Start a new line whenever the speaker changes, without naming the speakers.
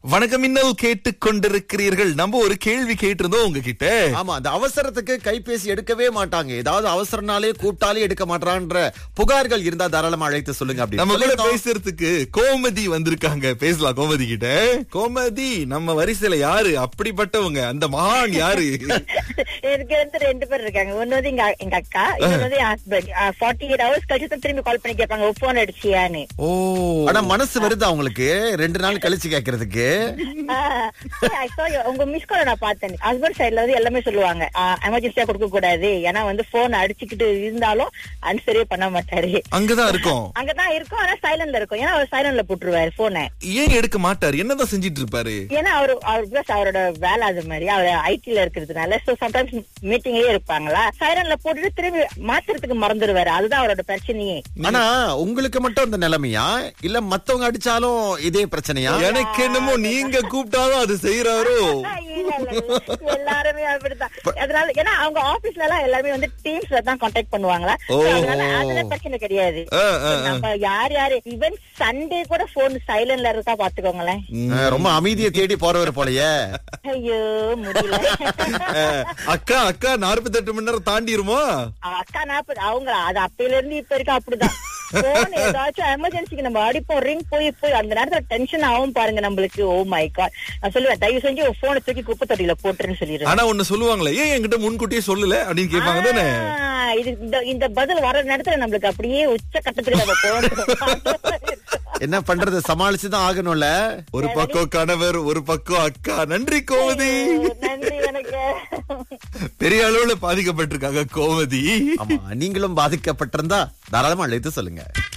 வணக்கம் மின்னல் கேட்டுக் கொண்டிருக்கிறீர்கள் நம்ம ஒரு கேள்வி கேட்டிருந்தோம் உங்ககிட்ட
ஆமா அந்த அவசரத்துக்கு கைபேசி எடுக்கவே மாட்டாங்க ஏதாவது அவசரனாலே கூப்பிட்டாலே எடுக்க மாட்டான்ற புகார்கள் இருந்தா தாராளமா அழைத்து சொல்லுங்க அப்படி
நம்ம கூட
சொல்லிருந்தோம்.
பேசுறதுக்கு கோமதி வந்திருக்காங்க பேசலாம் கோமதி கிட்ட கோமதி நம்ம வரிசையில யாரு அப்படிப்பட்டவங்க அந்த மகான் யாரு
எனக்கு வந்து ரெண்டு பேர் இருக்காங்க ஒண்ணு வந்து எங்க எங்க அக்கா இன்னொன்னு வந்து என் ஹஸ்பண்ட் ஃபார்ட்டி எயிட் ஹவர்ஸ் கழிச்சு தான் திரும்பி கால் பண்ணி கேட்பாங்க போன் அடிச்சியான்னு
ஓ
ஆனா மனசு வருது அவங்களுக்கு ரெண்டு நாள் கழிச்சு கேக்குறதுக்கு
ஆஹ் I saw your- உங்க மிஸ் கால் நான் பார்த்தேன் ஹஸ்பண்ட் சைடுல வந்து எல்லாமே சொல்லுவாங்க எமர்ஜென்சியா கொடுக்க கூடாது ஏன்னா வந்து போன் அடிச்சுக்கிட்டு இருந்தாலும் ஆன்சரே பண்ண மாட்டாரு
அங்கதான் இருக்கோம்
அங்கதான் இருக்கும் ஆனா சைலண்ட்ல இருக்கும் ஏன்னா அவர் சைலண்ட்ல போட்டுருவாரு போனை
ஏன் எடுக்க மாட்டாரு என்னதான் செஞ்சிட்டு இருப்பாரு
ஏன்னா அவரு அவர் பிளஸ் அவரோட வேலை அது மாதிரி அவர் ஐடில இருக்கிறதுனால சோ சம்டைம்ஸ் மீட்டிங்லயே இருப்பாங்களா சைலண்ட்ல போட்டுட்டு திரும்பி மாத்துறதுக்கு மறந்துடுவாரு அதுதான் அவரோட பிரச்சனையே
ஆனா உங்களுக்கு மட்டும் அந்த நிலைமையா இல்ல மத்தவங்க அடிச்சாலும் இதே பிரச்சனையா
எனக்கு என்னமோ நீங்க கூப்பிட்டாலும் அது செய்யறாரோ
இல்ல, இல்ல, இல்ல. எல்லாருமே அப்படிதான் அதனால ஏன்னா அவங்க ஆபீஸ்ல எல்லாம் எல்லாருமே வந்து டீம்ஸ்ல தான் கான்டாக்ட் பண்ணுவாங்களா
ஓ.
So, அதனால அதுல பிரச்சனை கிடையாது
ஆ, ஆ, ஆ.
நம்ம யார் யாரு ஈவன் சண்டே கூட போன் சைலண்ட்ல இருக்கா பாத்துக்கோங்களேன்
அஹ், ரொம்ப அமைதியை தேடி போறவர் போலயே
ஐயோ முடியல
அஹ், அக்கா அக்கா நாற்பத்தெட்டு மணி நேரம் தாண்டிருமா
அவ அக்கா நாற்பது அவங்க அது அப்பையில இருந்து இப்ப வரைக்கும் அப்படிதான் போன் ஏதாச்சும் எமர்ஜென்சிக்கு நம்ம அடிப்போம் ரிங் போய் போய் அந்த நேரத்துல டென்ஷன் ஆகும் பாருங்க நம்மளுக்கு ஓ மை காட் நான் சொல்லுவேன் தயவு செஞ்சு போனை தூக்கி குப்பை தொட்டியில போட்டுருன்னு சொல்லிடுவேன்
ஆனா ஒண்ணு சொல்லுவாங்களே ஏன் என்கிட்ட முன்கூட்டியே சொல்லல அப்படின்னு கேட்பாங்க தானே
ஆ, இது இந்த இந்த பதில் வர நேரத்துல நம்மளுக்கு அப்படியே உச்ச கட்டத்துக்கு நம்ம போகணும்
என்ன பண்றது சமாளிச்சுதான் ஆகணும்ல
ஒரு பக்கம் கணவர் ஒரு பக்கம் அக்கா நன்றி கோமதி
நன்றி எனக்கு
பெரிய அளவுல பாதிக்கப்பட்டிருக்காங்க கோமதி
ஆமா நீங்களும் பாதிக்கப்பட்டிருந்தா தாராளமா அழைத்து சொல்லுங்க